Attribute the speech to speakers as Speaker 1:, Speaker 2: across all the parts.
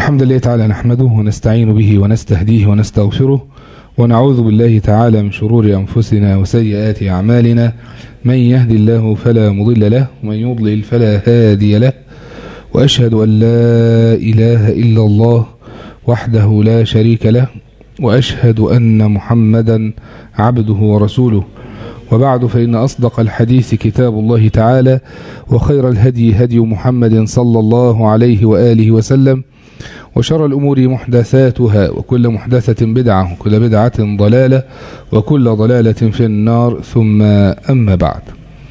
Speaker 1: الحمد لله تعالى نحمده ونستعين به ونستهديه ونستغفره ونعوذ بالله تعالى من شرور أنفسنا وسيئات أعمالنا من يهدي الله فلا مضل له ومن يضلل فلا هادي له وأشهد أن لا إله إلا الله وحده لا شريك له وأشهد أن محمدا عبده ورسوله وبعد فإن أصدق الحديث كتاب الله تعالى وخير الهدي هدي محمد صلى الله عليه وآله وسلم وشر الأمور محدثاتها وكل محدثة بدعة وكل بدعة ضلالة وكل ضلالة في النار ثم أما بعد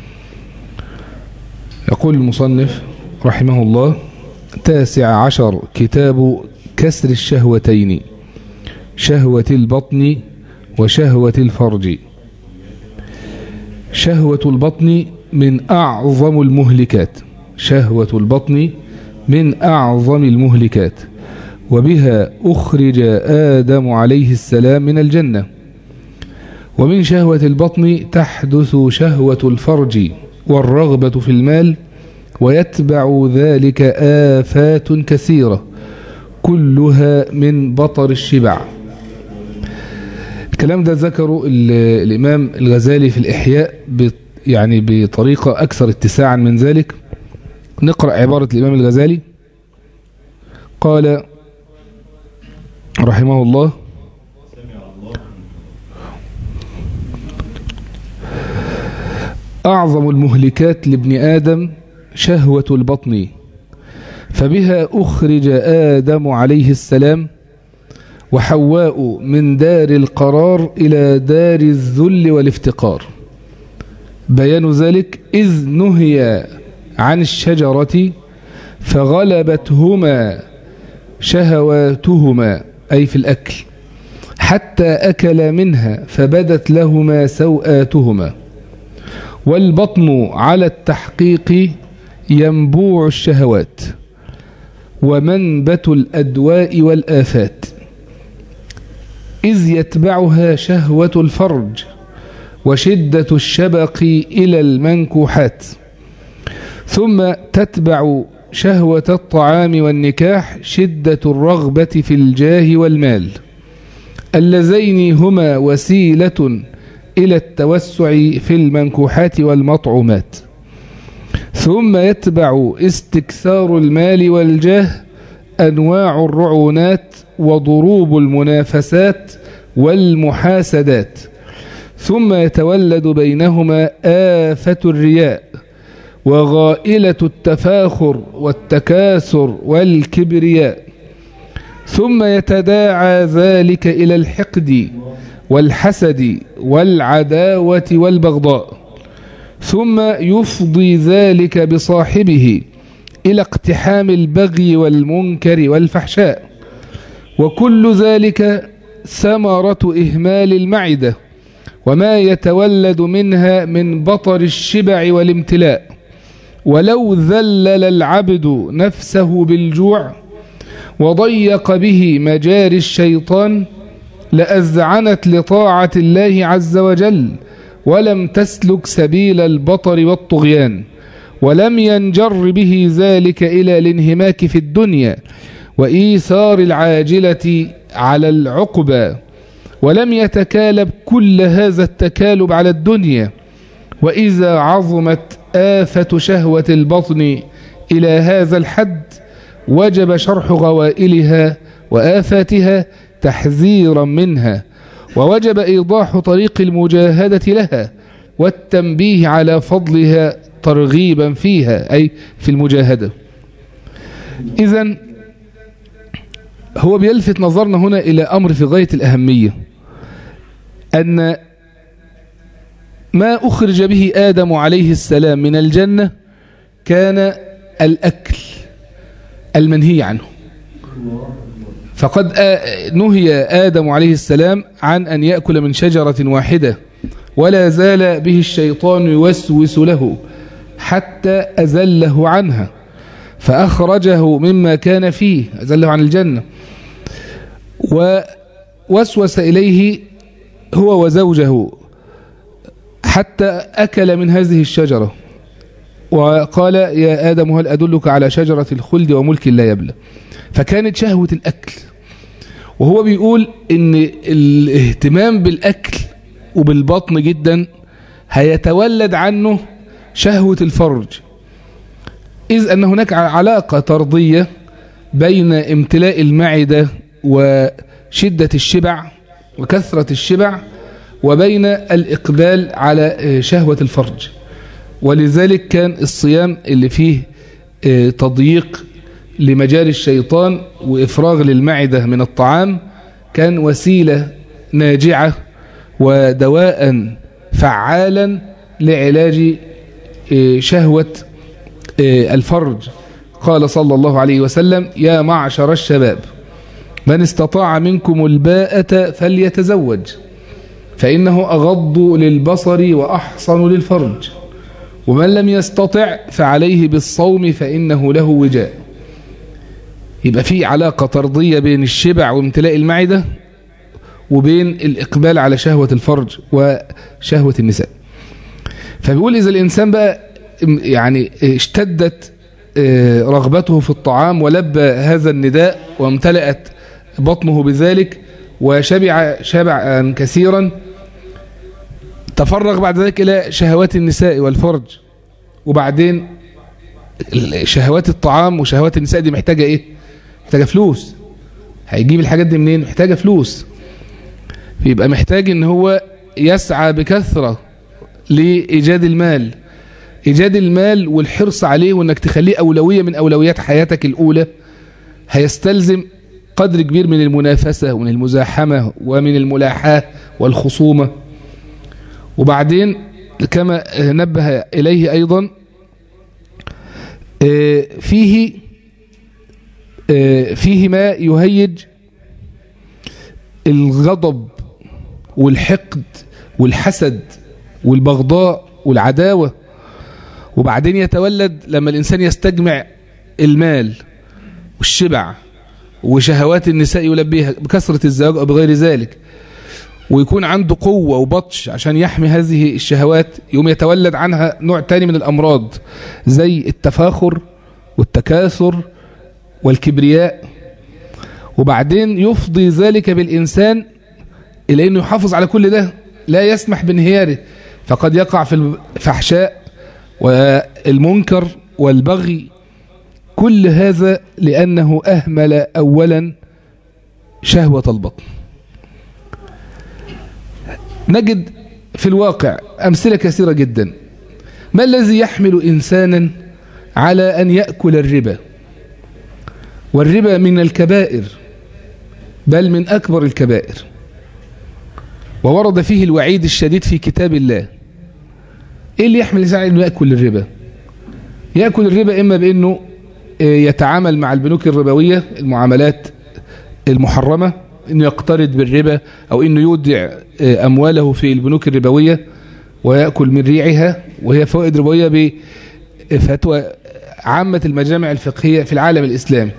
Speaker 1: يقول المصنف رحمه الله تاسع عشر كتاب كسر الشهوتين شهوة البطن وشهوة الفرج شهوة البطن من أعظم المهلكات شهوة البطن من أعظم المهلكات وبها أخرج آدم عليه السلام من الجنة ومن شهوة البطن تحدث شهوة الفرج والرغبة في المال ويتبع ذلك آفات كثيرة كلها من بطر الشبع الكلام ده ذكره الإمام الغزالي في الإحياء يعني بطريقة أكثر اتساعا من ذلك نقرأ عبارة الإمام الغزالي قال رحمه الله أعظم المهلكات لابن آدم شهوة البطن فبها أخرج آدم عليه السلام وحواء من دار القرار إلى دار الذل والافتقار بيان ذلك إذ نهي عن الشجرة فغلبتهما شهواتهما أي في الأكل حتى أكل منها فبدت لهما سوآتهما والبطن على التحقيق ينبوع الشهوات ومنبت الأدواء والآفات إذ يتبعها شهوة الفرج وشدة الشبق إلى المنكوحات ثم تتبع شهوة الطعام والنكاح شدة الرغبة في الجاه والمال اللذين هما وسيلة إلى التوسع في المنكوحات والمطعومات ثم يتبع استكثار المال والجاه أنواع الرعونات وضروب المنافسات والمحاسدات ثم يتولد بينهما آفة الرياء وغائلة التفاخر والتكاثر والكبرياء ثم يتداعى ذلك إلى الحقد والحسد والعداوة والبغضاء ثم يفضي ذلك بصاحبه إلى اقتحام البغي والمنكر والفحشاء وكل ذلك ثمرة إهمال المعدة وما يتولد منها من بطر الشبع والامتلاء ولو ذلل العبد نفسه بالجوع وضيق به مجاري الشيطان لأذعنت لطاعة الله عز وجل ولم تسلك سبيل البطر والطغيان ولم ينجر به ذلك إلى الانهماك في الدنيا وإيثار العاجلة على العقبى ولم يتكالب كل هذا التكالب على الدنيا وإذا عظمت آفة شهوة البطن إلى هذا الحد وجب شرح غوائلها وآفاتها تحذيرا منها ووجب إيضاح طريق المجاهدة لها والتنبيه على فضلها ترغيبا فيها أي في المجاهدة إذا هو بيلفت نظرنا هنا إلى أمر في غاية الأهمية أن ما أخرج به آدم عليه السلام من الجنة كان الأكل المنهي عنه فقد نهي آدم عليه السلام عن أن يأكل من شجرة واحدة ولا زال به الشيطان يوسوس له حتى أزله عنها فأخرجه مما كان فيه أزله عن الجنة ووسوس إليه هو وزوجه حتى أكل من هذه الشجرة وقال يا آدم هل أدلك على شجرة الخلد وملك لا يبلى فكانت شهوة الأكل وهو بيقول ان الاهتمام بالأكل وبالبطن جدا هيتولد عنه شهوة الفرج إذ أن هناك علاقة طردية بين امتلاء المعدة وشدة الشبع وكثرة الشبع وبين الإقبال على شهوة الفرج ولذلك كان الصيام اللي فيه تضييق لمجال الشيطان وإفراغ للمعدة من الطعام كان وسيلة ناجعة ودواء فعالا لعلاج شهوة الفرج قال صلى الله عليه وسلم يا معشر الشباب من استطاع منكم الباءة فليتزوج فإنه أغض للبصر وأحصن للفرج ومن لم يستطع فعليه بالصوم فإنه له وجاء يبقى في علاقة طردية بين الشبع وامتلاء المعدة وبين الإقبال على شهوة الفرج وشهوة النساء فبيقول إذا الإنسان بقى يعني اشتدت رغبته في الطعام ولبى هذا النداء وامتلأت بطنه بذلك وشبع شبعا كثيرا تفرغ بعد ذلك إلى شهوات النساء والفرج وبعدين شهوات الطعام وشهوات النساء دي محتاجة إيه محتاجة فلوس هيجيب الحاجات دي منين محتاجة فلوس يبقى محتاج ان هو يسعى بكثرة لإيجاد المال إيجاد المال والحرص عليه وانك تخليه أولوية من أولويات حياتك الأولى هيستلزم قدر كبير من المنافسة ومن المزاحمة ومن الملاحاة والخصومة وبعدين كما نبه إليه أيضا فيه فيه ما يهيج الغضب والحقد والحسد والبغضاء والعداوة وبعدين يتولد لما الإنسان يستجمع المال والشبع وشهوات النساء يلبيها بكثرة الزواج أو بغير ذلك ويكون عنده قوة وبطش عشان يحمي هذه الشهوات يوم يتولد عنها نوع تاني من الأمراض زي التفاخر والتكاثر والكبرياء وبعدين يفضي ذلك بالإنسان إلى أنه يحافظ على كل ده لا يسمح بانهياره فقد يقع في الفحشاء والمنكر والبغي كل هذا لأنه أهمل أولا شهوة البطن نجد في الواقع أمثلة كثيرة جدا ما الذي يحمل إنسانا على أن يأكل الربا والربا من الكبائر بل من أكبر الكبائر وورد فيه الوعيد الشديد في كتاب الله إيه اللي يحمل الإنسان أنه يأكل الربا يأكل الربا إما بأنه يتعامل مع البنوك الربوية المعاملات المحرمة انه يقترض بالربا او انه يودع امواله في البنوك الربوية ويأكل من ريعها وهي فوائد ربوية بفتوى عامة المجامع الفقهية في العالم الاسلامي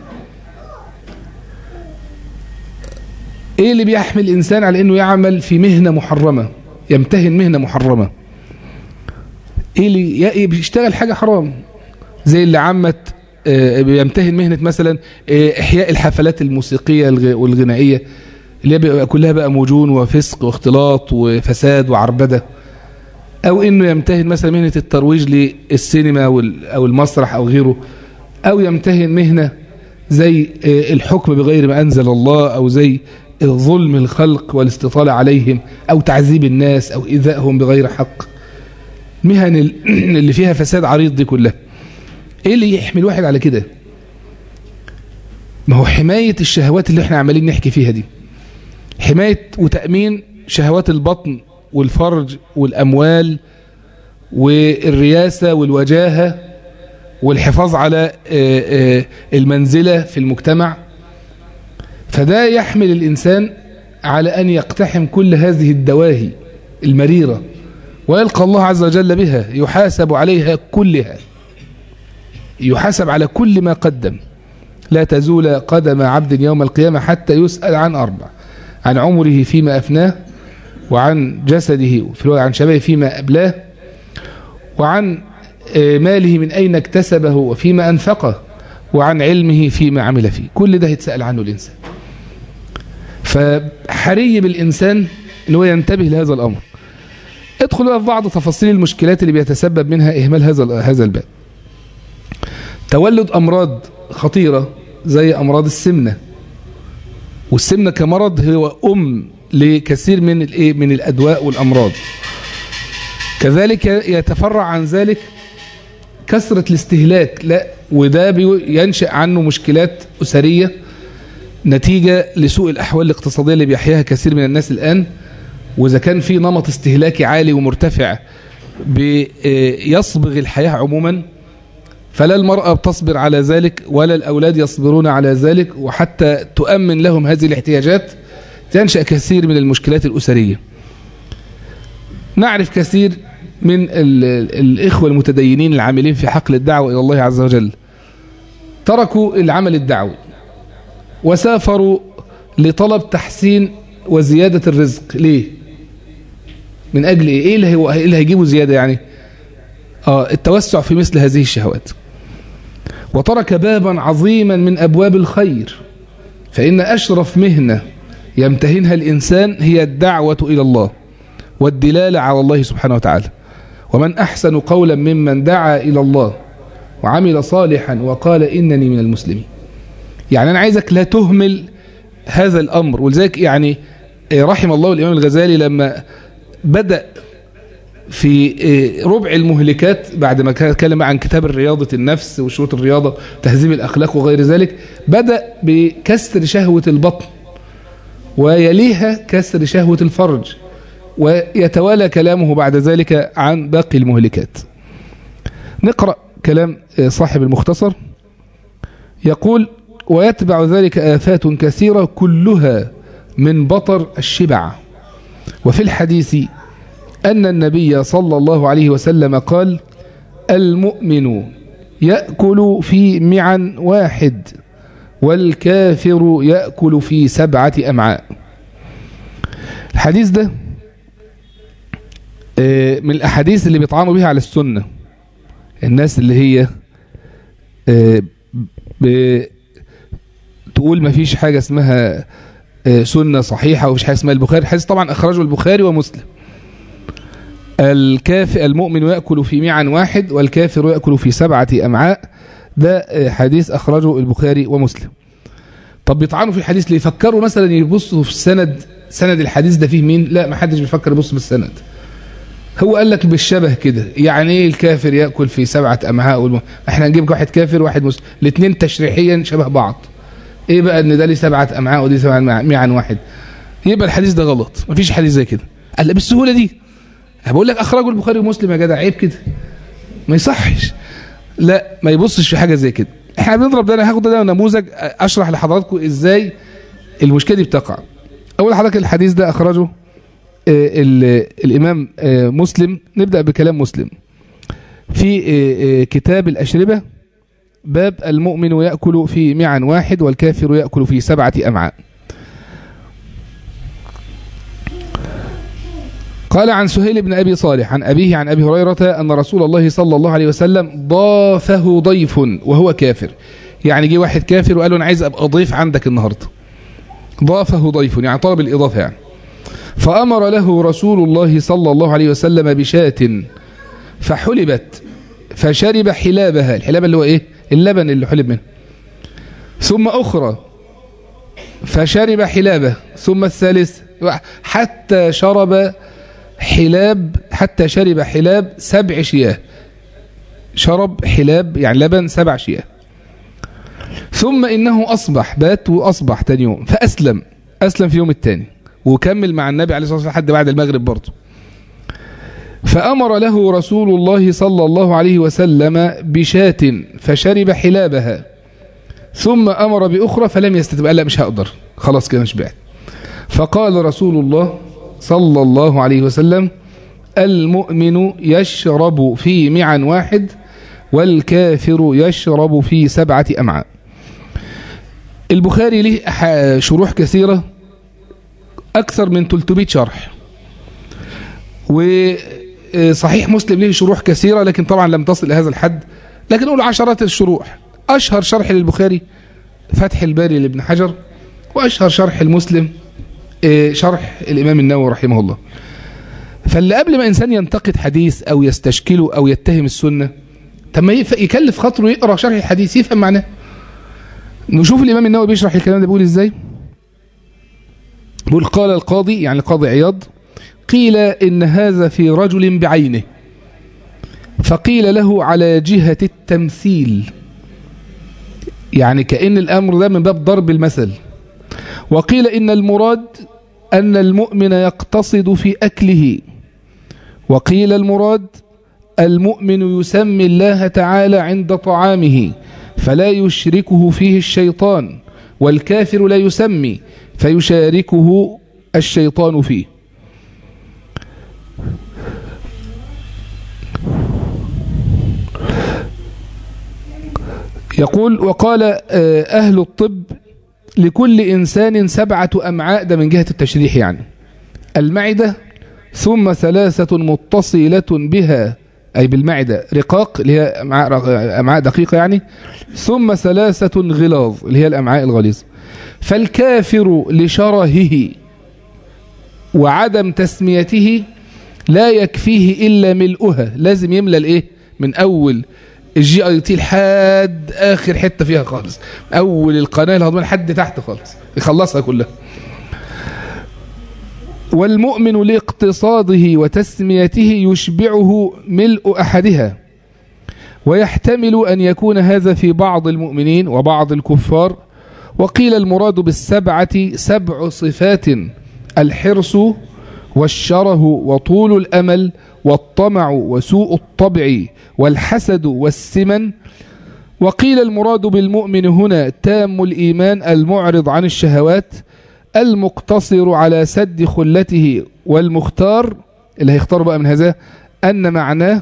Speaker 1: ايه اللي بيحمل الانسان على انه يعمل في مهنة محرمة يمتهن مهنة محرمة ايه اللي بيشتغل حاجة حرام زي اللي عمت بيمتهن مهنة مثلا إحياء الحفلات الموسيقية والغنائية اللي بيبقى كلها بقى موجون وفسق واختلاط وفساد وعربدة أو إنه يمتهن مثلا مهنة الترويج للسينما أو المسرح أو غيره أو يمتهن مهنة زي الحكم بغير ما أنزل الله أو زي ظلم الخلق والاستطالة عليهم أو تعذيب الناس أو إيذائهم بغير حق مهن اللي فيها فساد عريض دي كلها ايه اللي يحمل واحد على كده ما هو حماية الشهوات اللي احنا عمالين نحكي فيها دي حماية وتأمين شهوات البطن والفرج والأموال والرياسة والوجاهة والحفاظ على المنزلة في المجتمع فده يحمل الإنسان على أن يقتحم كل هذه الدواهي المريرة ويلقى الله عز وجل بها يحاسب عليها كلها يحاسب على كل ما قدم لا تزول قدم عبد يوم القيامة حتى يسأل عن أربع عن عمره فيما أفناه وعن جسده في عن شبابه فيما أبلاه وعن ماله من أين اكتسبه وفيما أنفقه وعن علمه فيما عمل فيه كل ده يتسأل عنه الإنسان فحري بالإنسان أن هو ينتبه لهذا الأمر ادخل بقى في بعض تفاصيل المشكلات اللي بيتسبب منها إهمال هذا هذا الباب تولد أمراض خطيرة زي أمراض السمنة والسمنة كمرض هو أم لكثير من الايه من الأدواء والأمراض كذلك يتفرع عن ذلك كثرة الاستهلاك لا وده ينشأ عنه مشكلات أسرية نتيجة لسوء الأحوال الاقتصادية اللي بيحياها كثير من الناس الآن وإذا كان في نمط استهلاكي عالي ومرتفع بيصبغ الحياة عموما فلا المرأة بتصبر على ذلك ولا الأولاد يصبرون على ذلك وحتى تؤمن لهم هذه الاحتياجات تنشأ كثير من المشكلات الأسرية نعرف كثير من الإخوة المتدينين العاملين في حقل الدعوة إلى الله عز وجل تركوا العمل الدعوي وسافروا لطلب تحسين وزيادة الرزق ليه من أجل إيه إيه اللي, هو إيه اللي هيجيبه زيادة يعني آه التوسع في مثل هذه الشهوات وترك بابا عظيما من أبواب الخير فإن أشرف مهنة يمتهنها الإنسان هي الدعوة إلى الله والدلالة على الله سبحانه وتعالى ومن أحسن قولا ممن دعا إلى الله وعمل صالحا وقال إنني من المسلمين يعني أنا عايزك لا تهمل هذا الأمر ولذلك يعني رحم الله الإمام الغزالي لما بدأ في ربع المهلكات بعد ما اتكلم عن كتاب الرياضة النفس وشروط الرياضة تهذيب الأخلاق وغير ذلك بدأ بكسر شهوة البطن ويليها كسر شهوة الفرج ويتوالى كلامه بعد ذلك عن باقي المهلكات نقرأ كلام صاحب المختصر يقول ويتبع ذلك آفات كثيرة كلها من بطر الشبع وفي الحديث أن النبي صلى الله عليه وسلم قال المؤمن يأكل في معا واحد والكافر يأكل في سبعة أمعاء الحديث ده من الأحاديث اللي بيطعنوا بها على السنة الناس اللي هي تقول ما فيش حاجة اسمها سنة صحيحة ومفيش حاجة اسمها البخاري الحديث طبعا أخرجه البخاري ومسلم الكافر المؤمن يأكل في معا واحد والكافر يأكل في سبعة أمعاء ده حديث أخرجه البخاري ومسلم طب بيطعنوا في الحديث ليه فكروا مثلا يبصوا في السند سند الحديث ده فيه مين لا ما حدش بيفكر يبص بالسند هو قال لك بالشبه كده يعني ايه الكافر يأكل في سبعة أمعاء والم... احنا نجيب واحد كافر وواحد مسلم الاثنين تشريحيا شبه بعض ايه بقى ان ده ليه سبعة أمعاء ودي سبعة معا واحد يبقى الحديث ده غلط مفيش حديث زي كده قال لا بالسهولة دي بقول لك أخرجه البخاري ومسلم يا جدع عيب كده ما يصحش لا ما يبصش في حاجة زي كده احنا بنضرب ده انا هاخد ده نموذج اشرح لحضراتكم ازاي المشكله دي بتقع اول حضرتك الحديث ده اخرجه الامام مسلم نبدا بكلام مسلم في كتاب الاشربه باب المؤمن ياكل في معا واحد والكافر ياكل في سبعه امعاء قال عن سهيل بن أبي صالح عن أبيه عن أبي هريرة أن رسول الله صلى الله عليه وسلم ضافه ضيف وهو كافر يعني جه واحد كافر وقال له أنا عايز أبقى ضيف عندك النهاردة ضافه ضيف يعني طلب الإضافة يعني فأمر له رسول الله صلى الله عليه وسلم بشاة فحلبت فشرب حلابها الحلاب اللي هو إيه اللبن اللي حلب منه ثم أخرى فشرب حلابه ثم الثالث حتى شرب حلاب حتى شرب حلاب سبع شياه شرب حلاب يعني لبن سبع شياه ثم إنه أصبح بات وأصبح تاني يوم فأسلم أسلم في يوم التاني وكمل مع النبي عليه الصلاة والسلام حد بعد المغرب برضه فأمر له رسول الله صلى الله عليه وسلم بشاة فشرب حلابها ثم أمر بأخرى فلم يستتب قال لا مش هقدر خلاص كده شبعت فقال رسول الله صلى الله عليه وسلم المؤمن يشرب في معا واحد والكافر يشرب في سبعة أمعاء البخاري له شروح كثيرة أكثر من 300 شرح صحيح مسلم له شروح كثيرة لكن طبعا لم تصل إلى هذا الحد لكن نقول عشرات الشروح أشهر شرح للبخاري فتح الباري لابن حجر وأشهر شرح المسلم شرح الإمام النووي رحمه الله فاللي قبل ما إنسان ينتقد حديث أو يستشكله أو يتهم السنة طب ما يكلف خاطره يقرأ شرح الحديث يفهم معناه نشوف الإمام النووي بيشرح الكلام ده بيقول إزاي بيقول قال القاضي يعني القاضي عياض قيل إن هذا في رجل بعينه فقيل له على جهة التمثيل يعني كأن الأمر ده من باب ضرب المثل وقيل إن المراد أن المؤمن يقتصد في أكله وقيل المراد المؤمن يسمي الله تعالى عند طعامه فلا يشركه فيه الشيطان والكافر لا يسمي فيشاركه الشيطان فيه يقول وقال أهل الطب لكل إنسان سبعة أمعاء ده من جهة التشريح يعني المعدة ثم ثلاثة متصلة بها أي بالمعدة رقاق اللي هي أمعاء دقيقة يعني ثم ثلاثة غلاظ اللي هي الأمعاء الغليظة فالكافر لشرهه وعدم تسميته لا يكفيه إلا ملؤها لازم يملى الإيه من أول الجي اي تي لحد اخر حته فيها خالص اول القناه الهضميه لحد تحت خالص يخلصها كلها والمؤمن لاقتصاده وتسميته يشبعه ملء احدها ويحتمل ان يكون هذا في بعض المؤمنين وبعض الكفار وقيل المراد بالسبعه سبع صفات الحرص والشره وطول الامل والطمع وسوء الطبع والحسد والسمن وقيل المراد بالمؤمن هنا تام الإيمان المعرض عن الشهوات المقتصر على سد خلته والمختار اللي هيختار بقى من هذا أن معناه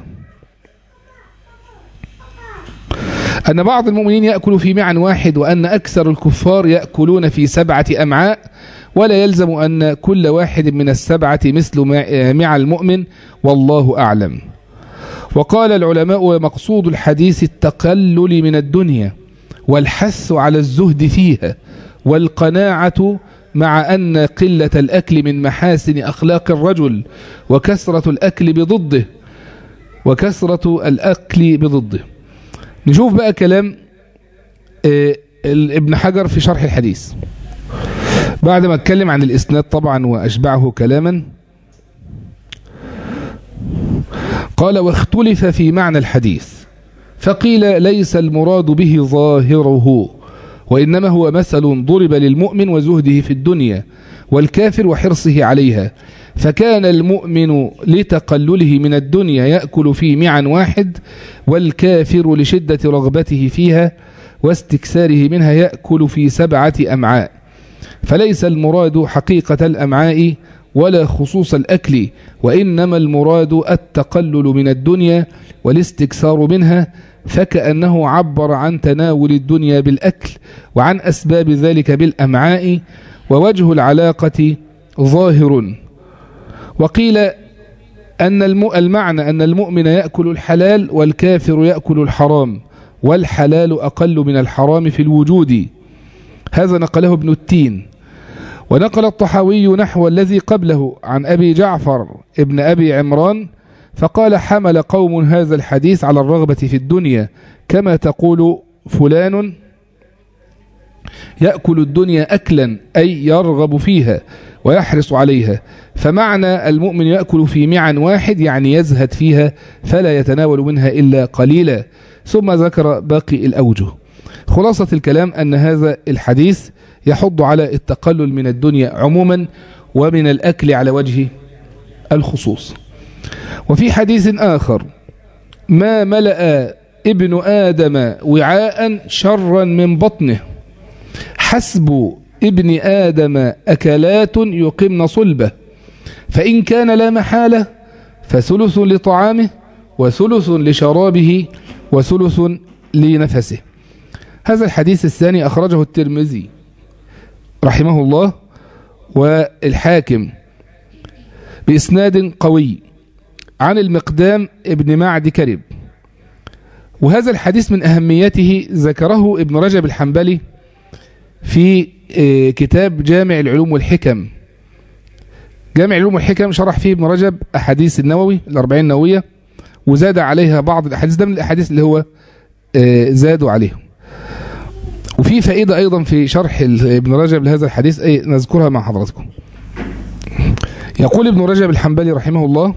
Speaker 1: أن بعض المؤمنين يأكل في معا واحد وأن أكثر الكفار يأكلون في سبعة أمعاء ولا يلزم أن كل واحد من السبعة مثل مع المؤمن والله أعلم وقال العلماء مقصود الحديث التقلل من الدنيا والحث على الزهد فيها والقناعة مع أن قلة الأكل من محاسن أخلاق الرجل وكثرة الأكل بضده وكثرة الأكل بضده نشوف بقى كلام ابن حجر في شرح الحديث بعد ما اتكلم عن الإسناد طبعا وأشبعه كلاما قال واختلف في معنى الحديث فقيل ليس المراد به ظاهره وإنما هو مثل ضرب للمؤمن وزهده في الدنيا والكافر وحرصه عليها فكان المؤمن لتقلله من الدنيا يأكل في معا واحد والكافر لشدة رغبته فيها واستكساره منها يأكل في سبعة أمعاء فليس المراد حقيقة الأمعاء ولا خصوص الأكل وإنما المراد التقلل من الدنيا والاستكثار منها فكأنه عبر عن تناول الدنيا بالأكل وعن أسباب ذلك بالأمعاء ووجه العلاقة ظاهر وقيل أن المعنى أن المؤمن يأكل الحلال والكافر يأكل الحرام والحلال أقل من الحرام في الوجود هذا نقله ابن التين ونقل الطحاوي نحو الذي قبله عن أبي جعفر ابن أبي عمران فقال حمل قوم هذا الحديث على الرغبة في الدنيا كما تقول فلان يأكل الدنيا أكلا أي يرغب فيها ويحرص عليها فمعنى المؤمن يأكل في معا واحد يعني يزهد فيها فلا يتناول منها إلا قليلا ثم ذكر باقي الأوجه خلاصة الكلام أن هذا الحديث يحض على التقلل من الدنيا عموما ومن الأكل على وجه الخصوص وفي حديث آخر ما ملأ ابن آدم وعاء شرا من بطنه حسب ابن آدم أكلات يقمن صلبه فإن كان لا محالة فثلث لطعامه وثلث لشرابه وثلث لنفسه هذا الحديث الثاني أخرجه الترمذي رحمه الله والحاكم بإسناد قوي عن المقدام ابن معد كرب وهذا الحديث من أهميته ذكره ابن رجب الحنبلي في كتاب جامع العلوم والحكم جامع العلوم والحكم شرح فيه ابن رجب أحاديث النووي الأربعين النووية وزاد عليها بعض الأحاديث ده من الأحاديث اللي هو زادوا عليهم وفي فائدة أيضا في شرح ابن رجب لهذا الحديث أي نذكرها مع حضراتكم يقول ابن رجب الحنبلي رحمه الله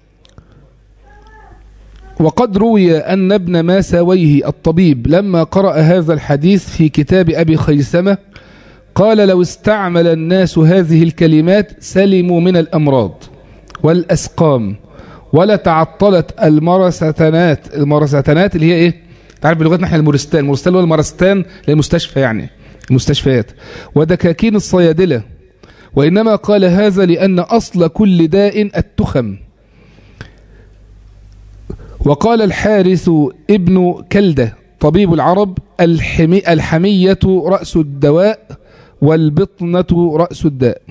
Speaker 1: وقد روي أن ابن ماسويه الطبيب لما قرأ هذا الحديث في كتاب أبي خيسمة قال لو استعمل الناس هذه الكلمات سلموا من الأمراض والأسقام ولا تعطلت المرستانات المرستانات اللي هي ايه تعرف بلغتنا احنا المورستان المورستان هو المرستان للمستشفى يعني المستشفيات ودكاكين الصيادلة وإنما قال هذا لأن أصل كل داء التخم وقال الحارث ابن كلدة طبيب العرب الحمي الحمية رأس الدواء والبطنة رأس الداء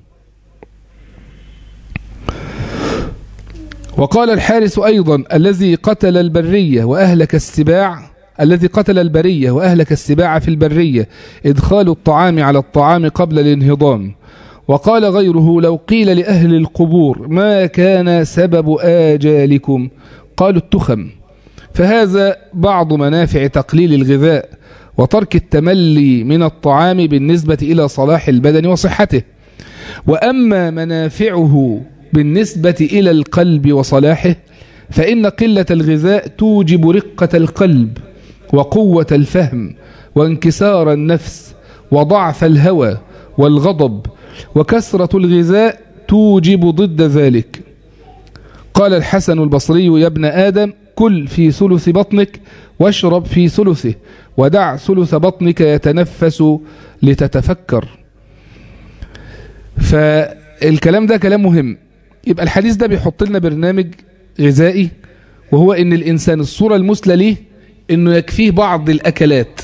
Speaker 1: وقال الحارث أيضا الذي قتل البرية وأهلك السباع الذي قتل البرية وأهلك السباع في البرية إدخال الطعام على الطعام قبل الانهضام وقال غيره لو قيل لأهل القبور ما كان سبب آجالكم قالوا التخم فهذا بعض منافع تقليل الغذاء وترك التملي من الطعام بالنسبة إلى صلاح البدن وصحته وأما منافعه بالنسبة إلى القلب وصلاحه فإن قلة الغذاء توجب رقة القلب وقوة الفهم وانكسار النفس وضعف الهوى والغضب وكثرة الغذاء توجب ضد ذلك قال الحسن البصري يا ابن آدم كل في ثلث بطنك واشرب في ثلثه ودع ثلث بطنك يتنفس لتتفكر فالكلام ده كلام مهم يبقى الحديث ده بيحط لنا برنامج غذائي وهو ان الانسان الصورة المثلى ليه انه يكفيه بعض الاكلات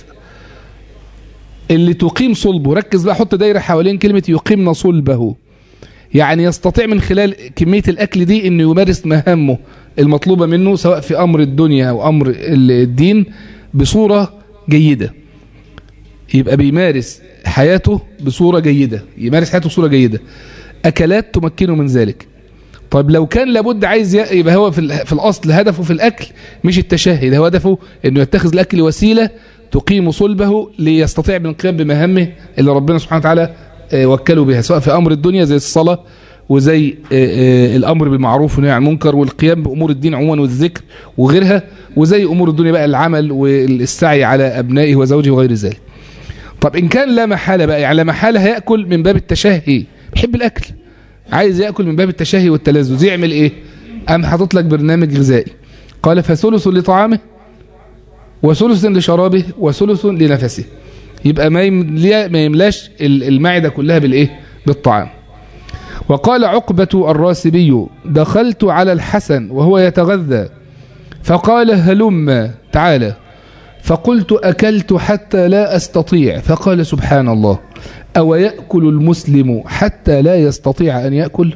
Speaker 1: اللي تقيم صلبه ركز بقى حط دايرة حوالين كلمة يقيمنا صلبه يعني يستطيع من خلال كمية الأكل دي أنه يمارس مهامه المطلوبة منه سواء في أمر الدنيا أو أمر الدين بصورة جيدة يبقى بيمارس حياته بصورة جيدة يمارس حياته بصورة جيدة أكلات تمكنه من ذلك طيب لو كان لابد عايز يبقى هو في, في الأصل هدفه في الأكل مش التشهي ده هو هدفه أنه يتخذ الأكل وسيلة تقيم صلبه ليستطيع من القيام بمهامه اللي ربنا سبحانه وتعالى وكلوا بها سواء في أمر الدنيا زي الصلاة وزي الأمر بالمعروف والنهي عن المنكر والقيام بأمور الدين عموما والذكر وغيرها وزي أمور الدنيا بقى العمل والسعي على أبنائه وزوجه وغير ذلك طب إن كان لا محالة بقى يعني لا محالة هيأكل من باب التشهي بيحب الأكل عايز يأكل من باب التشهي والتلذذ يعمل إيه أم حاطط لك برنامج غذائي قال فثلث لطعامه وثلث لشرابه وثلث لنفسه يبقى ما ما يملاش المعدة كلها بالإيه بالطعام وقال عقبة الراسبي دخلت على الحسن وهو يتغذى فقال هلم تعالى فقلت أكلت حتى لا أستطيع فقال سبحان الله أو يأكل المسلم حتى لا يستطيع أن يأكل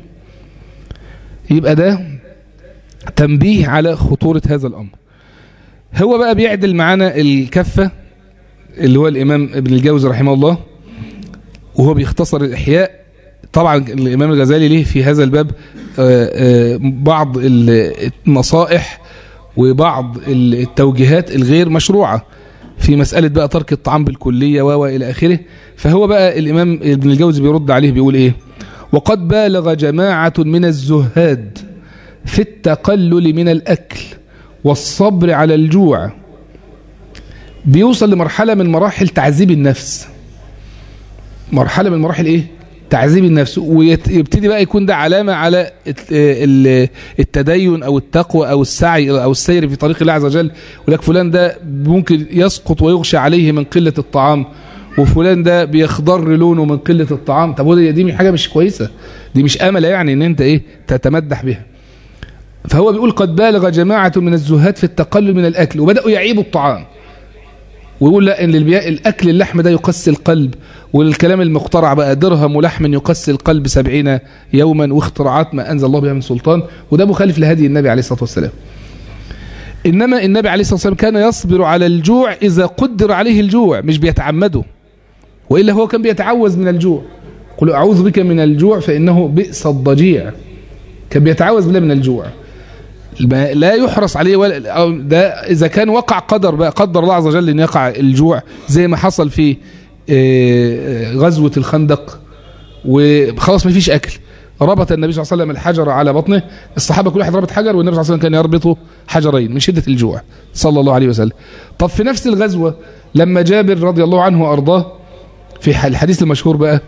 Speaker 1: يبقى ده تنبيه على خطورة هذا الأمر هو بقى بيعدل معانا الكفة اللي هو الإمام ابن الجوزي رحمه الله وهو بيختصر الإحياء طبعا الإمام الغزالي ليه في هذا الباب بعض النصائح وبعض التوجيهات الغير مشروعة في مسألة بقى ترك الطعام بالكلية و إلى آخره فهو بقى الإمام ابن الجوزي بيرد عليه بيقول إيه وقد بالغ جماعة من الزهاد في التقلل من الأكل والصبر على الجوع بيوصل لمرحلة من مراحل تعذيب النفس مرحلة من مراحل ايه تعذيب النفس ويبتدي بقى يكون ده علامة على التدين او التقوى او السعي او السير في طريق الله عز وجل ولك فلان ده ممكن يسقط ويغشى عليه من قلة الطعام وفلان ده بيخضر لونه من قلة الطعام طب دي حاجة مش كويسة دي مش امل يعني ان انت ايه تتمدح بها فهو بيقول قد بالغ جماعة من الزهاد في التقلل من الأكل وبدأوا يعيبوا الطعام ويقول لا ان الاكل اللحم ده يقسي القلب والكلام المخترع بقى درهم ولحم يقسي القلب سبعين يوما واختراعات ما أنزل الله بها من سلطان وده مخالف لهدي النبي عليه الصلاة والسلام إنما النبي عليه الصلاة والسلام كان يصبر على الجوع إذا قدر عليه الجوع مش بيتعمده وإلا هو كان بيتعوذ من الجوع قل أعوذ بك من الجوع فإنه بئس الضجيع كان بيتعوذ بالله من الجوع لا يحرص عليه ولا ده إذا كان وقع قدر بقى قدر الله عز وجل أن يقع الجوع زي ما حصل في غزوة الخندق وخلاص ما فيش أكل ربط النبي صلى الله عليه وسلم الحجر على بطنه الصحابة كل واحد ربط حجر والنبي صلى الله عليه وسلم كان يربط حجرين من شدة الجوع صلى الله عليه وسلم طب في نفس الغزوة لما جابر رضي الله عنه وأرضاه في الحديث المشهور بقى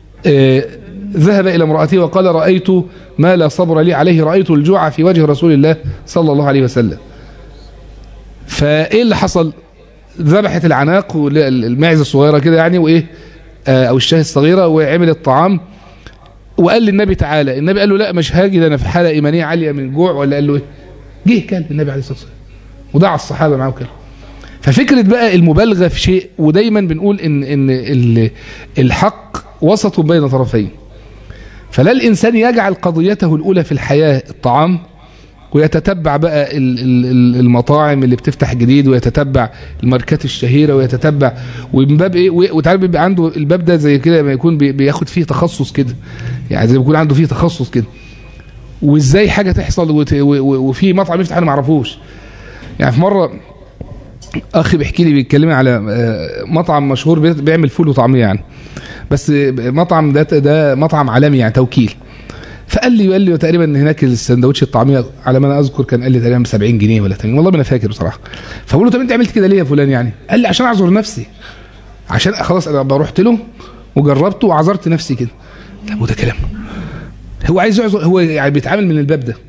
Speaker 1: ذهب إلى امرأته وقال رأيت ما لا صبر لي عليه رأيت الجوع في وجه رسول الله صلى الله عليه وسلم فإيه اللي حصل ذبحت العناق المعزة الصغيرة كده يعني وإيه أو الشاه الصغيرة وعمل الطعام وقال للنبي تعالى النبي قال له لا مش هاجي ده أنا في حالة إيمانية عالية من الجوع ولا قال له إيه جه كان النبي عليه الصلاة والسلام ودعا الصحابة معه كده ففكرة بقى المبالغة في شيء ودايما بنقول إن, إن الحق وسط بين طرفين فلا الإنسان يجعل قضيته الأولى في الحياة الطعام ويتتبع بقى المطاعم اللي بتفتح جديد ويتتبع الماركات الشهيرة ويتتبع ومن باب ايه وتعرف بيبقى عنده الباب ده زي كده لما يكون بياخد فيه تخصص كده يعني زي ما يكون عنده فيه تخصص كده وازاي حاجة تحصل وفي مطعم يفتح انا ما اعرفوش يعني في مرة اخي بيحكي لي بيتكلمي على مطعم مشهور بيعمل فول وطعميه يعني بس مطعم ده ده مطعم عالمي يعني توكيل فقال لي قال لي تقريبا هناك السندوتش الطعميه على ما انا اذكر كان قال لي تقريبا ب 70 جنيه ولا 80 والله ما انا فاكر بصراحه فبقول له طب انت عملت كده ليه يا فلان يعني قال لي عشان اعذر نفسي عشان خلاص انا رحت له وجربته وعذرت نفسي كده طب وده كلام هو عايز يعذر هو يعني بيتعامل من الباب ده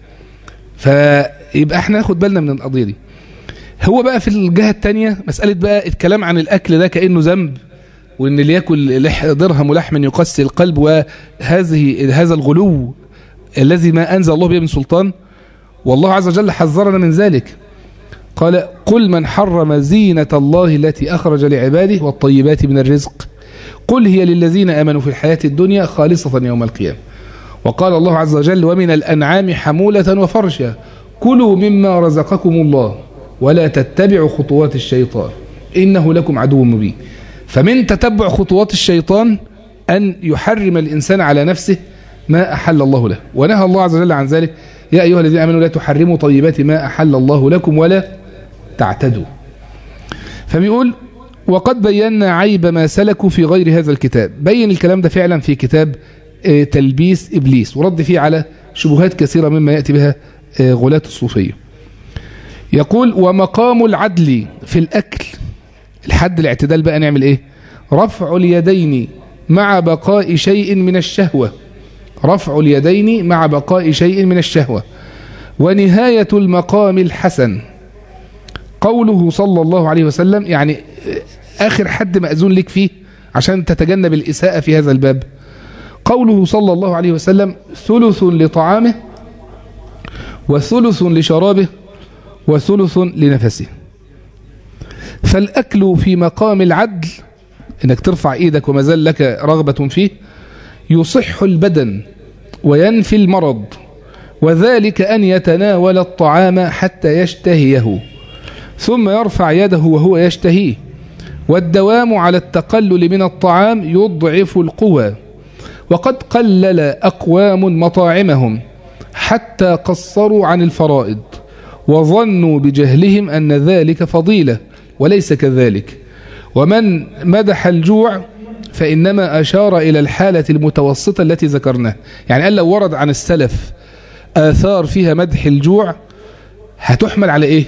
Speaker 1: فيبقى احنا ناخد بالنا من القضيه دي هو بقى في الجهه الثانيه مساله بقى الكلام عن الاكل ده كانه ذنب وان اللي ياكل درهم ولحم يقسي القلب وهذه هذا الغلو الذي ما انزل الله به من سلطان والله عز وجل حذرنا من ذلك قال قل من حرم زينة الله التي أخرج لعباده والطيبات من الرزق قل هي للذين آمنوا في الحياة الدنيا خالصة يوم القيامة وقال الله عز وجل ومن الأنعام حمولة وفرشا كلوا مما رزقكم الله ولا تتبعوا خطوات الشيطان إنه لكم عدو مبين فمن تتبع خطوات الشيطان أن يحرم الإنسان على نفسه ما أحل الله له ونهى الله عز وجل عن ذلك يا أيها الذين آمنوا لا تحرموا طيبات ما أحل الله لكم ولا تعتدوا فبيقول وقد بينا عيب ما سلكوا في غير هذا الكتاب بين الكلام ده فعلا في كتاب تلبيس إبليس ورد فيه على شبهات كثيرة مما يأتي بها غلاة الصوفية يقول ومقام العدل في الأكل الحد الاعتدال بقى نعمل ايه رفع اليدين مع بقاء شيء من الشهوة رفع اليدين مع بقاء شيء من الشهوة ونهاية المقام الحسن قوله صلى الله عليه وسلم يعني آخر حد مأذون لك فيه عشان تتجنب الإساءة في هذا الباب قوله صلى الله عليه وسلم ثلث لطعامه وثلث لشرابه وثلث لنفسه فالأكل في مقام العدل انك ترفع ايدك وما زال لك رغبة فيه يصح البدن وينفي المرض وذلك أن يتناول الطعام حتى يشتهيه ثم يرفع يده وهو يشتهيه والدوام على التقلل من الطعام يضعف القوى وقد قلل أقوام مطاعمهم حتى قصروا عن الفرائض وظنوا بجهلهم أن ذلك فضيلة وليس كذلك ومن مدح الجوع فإنما أشار إلى الحالة المتوسطة التي ذكرناها يعني قال لو ورد عن السلف آثار فيها مدح الجوع هتحمل على إيه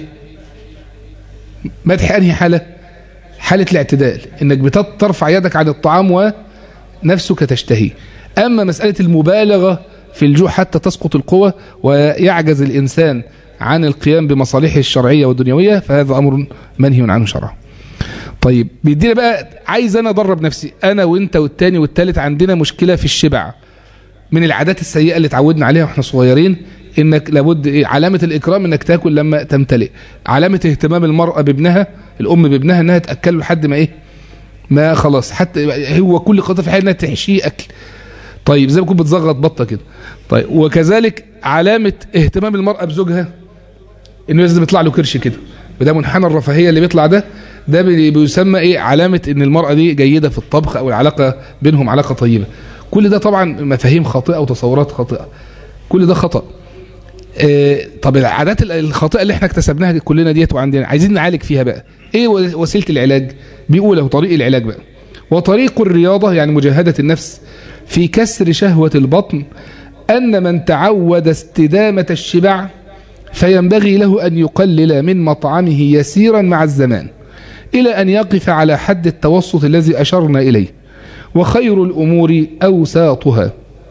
Speaker 1: مدح أنهي حالة حالة الاعتدال إنك بترفع يدك عن الطعام ونفسك تشتهي أما مسألة المبالغة في الجوع حتى تسقط القوة ويعجز الإنسان عن القيام بمصالحه الشرعية والدنيوية فهذا أمر منهي عنه شرعا طيب بيدينا بقى عايز أنا أدرب نفسي أنا وإنت والتاني والتالت عندنا مشكلة في الشبع من العادات السيئة اللي تعودنا عليها واحنا صغيرين انك لابد ايه علامة الاكرام انك تاكل لما تمتلئ علامة اهتمام المرأة بابنها الام بابنها انها تأكله لحد ما ايه ما خلاص حتى هو كل قضيه في حياتها انها تحشيه اكل طيب زي ما تكون بتزغط بطه كده طيب وكذلك علامه اهتمام المراه بزوجها انه لازم يطلع له كرش كده وده منحنى الرفاهيه اللي بيطلع ده ده بي- بيسمى ايه علامه ان المراه دي جيده في الطبخ او العلاقه بينهم علاقه طيبه كل ده طبعا مفاهيم خاطئه وتصورات خاطئه كل ده خطأ آه، طب العادات ال- الخاطئه اللي احنا اكتسبناها كلنا ديت وعندنا عايزين نعالج فيها بقى ايه و- وسيله العلاج بيقول له طريق العلاج بقى وطريق الرياضه يعني مجاهده النفس في كسر شهوه البطن ان من تعود استدامه الشبع فينبغي له ان يقلل من مطعمه يسيرا مع الزمان الى ان يقف على حد التوسط الذي اشرنا اليه وخير الامور اوساطها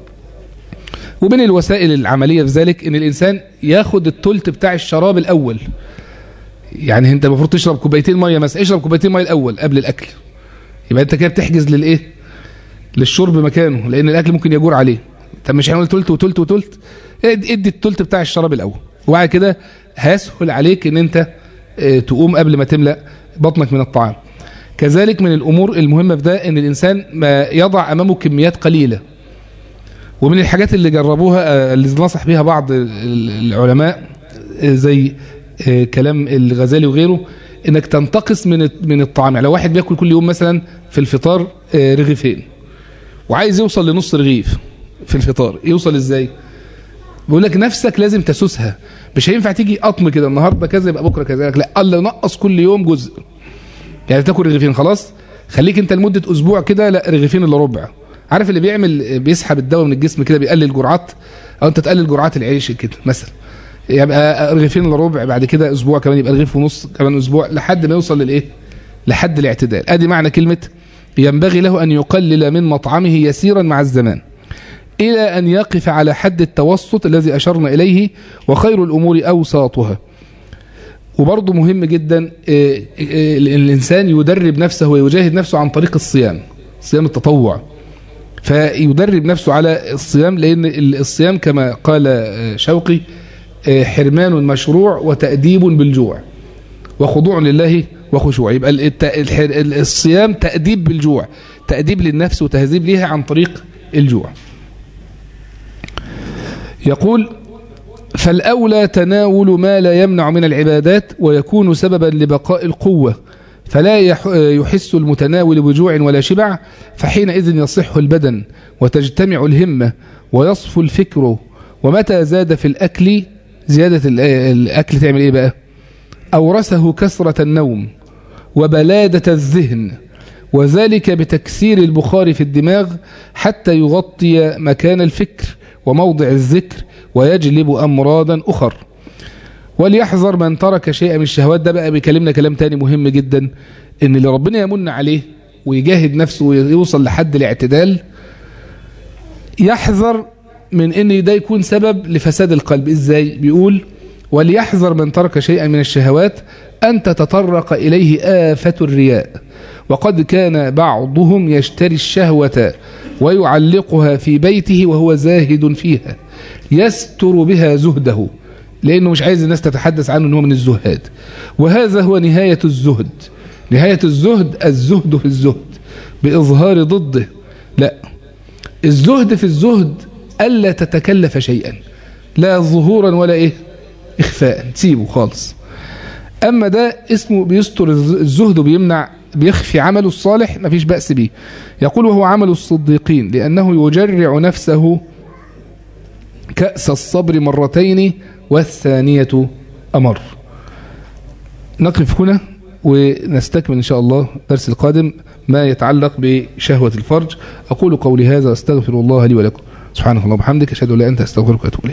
Speaker 1: ومن الوسائل العملية في ذلك ان الانسان ياخد التلت بتاع الشراب الاول يعني انت المفروض تشرب كوبايتين ميه مثلا اشرب كوبايتين ميه الاول قبل الاكل يبقى انت كده بتحجز للايه للشرب مكانه لان الاكل ممكن يجور عليه طب مش هنقول تلت وتلت وتلت ادي ادي التلت بتاع الشراب الاول وبعد كده هيسهل عليك ان انت اه، تقوم قبل ما تملا بطنك من الطعام كذلك من الامور المهمه في ده ان الانسان ما يضع امامه كميات قليله ومن الحاجات اللي جربوها آه، اللي نصح بها بعض ال- العلماء آه، زي آه، كلام الغزالي وغيره انك تنتقص من من الطعام يعني لو واحد بياكل كل يوم مثلا في الفطار آه، رغيفين وعايز يوصل لنص رغيف في الفطار يوصل ازاي بيقول لك نفسك لازم تسوسها مش هينفع تيجي قطم كده النهارده كذا يبقى بكره كذا لا الله نقص كل يوم جزء يعني تاكل رغيفين خلاص خليك انت لمده اسبوع كده لا رغيفين الا ربع عارف اللي بيعمل بيسحب الدواء من الجسم كده بيقلل جرعات او انت تقلل جرعات العيش كده مثلا يبقى رغيفين الا ربع بعد كده اسبوع كمان يبقى رغيف ونص كمان اسبوع لحد ما يوصل للايه لحد الاعتدال ادي معنى كلمه ينبغي له ان يقلل من مطعمه يسيرا مع الزمان الى ان يقف على حد التوسط الذي اشرنا اليه وخير الامور اوساطها وبرضه مهم جدا آه، آه، الانسان يدرب نفسه ويجاهد نفسه عن طريق الصيام صيام التطوع فيدرب نفسه على الصيام لان الصيام كما قال آه، شوقي آه، حرمان مشروع وتأديب بالجوع وخضوع لله وخشوع يبقى الت- الحر- الصيام تأديب بالجوع تأديب للنفس وتهذيب ليها عن طريق الجوع يقول فالأولى تناول ما لا يمنع من العبادات ويكون سببا لبقاء القوة فلا يح- يحس المتناول بجوع ولا شبع فحينئذ يصح البدن وتجتمع الهمة ويصفو الفكر ومتى زاد في الأكل زيادة الأ- الأكل تعمل إيه بقى أورثه كثرة النوم وبلادة الذهن وذلك بتكسير البخار في الدماغ حتى يغطي مكان الفكر وموضع الذكر ويجلب أمراضا أخر وليحذر من ترك شيئا من الشهوات ده بقى بيكلمنا كلام تاني مهم جدا ان اللي ربنا يمن عليه ويجاهد نفسه ويوصل لحد الاعتدال يحذر من ان ده يكون سبب لفساد القلب ازاي بيقول وليحذر من ترك شيئا من الشهوات أن تتطرق إليه آفة الرياء وقد كان بعضهم يشتري الشهوة ويعلقها في بيته وهو زاهد فيها يستر بها زهده لأنه مش عايز الناس تتحدث عنه أنه من الزهاد وهذا هو نهاية الزهد نهاية الزهد الزهد في الزهد بإظهار ضده لا الزهد في الزهد ألا تتكلف شيئا لا ظهورا ولا إيه إخفاء تسيبه خالص أما ده اسمه بيستر الزهد وبيمنع بيخفي عمله الصالح مفيش بأس به يقول وهو عمل الصديقين لأنه يجرع نفسه كأس الصبر مرتين والثانية أمر نقف هنا ونستكمل إن شاء الله الدرس القادم ما يتعلق بشهوة الفرج أقول قولي هذا أستغفر الله لي ولكم سبحانه الله وبحمدك أشهد أن لا أنت أستغفرك وأتوب إليك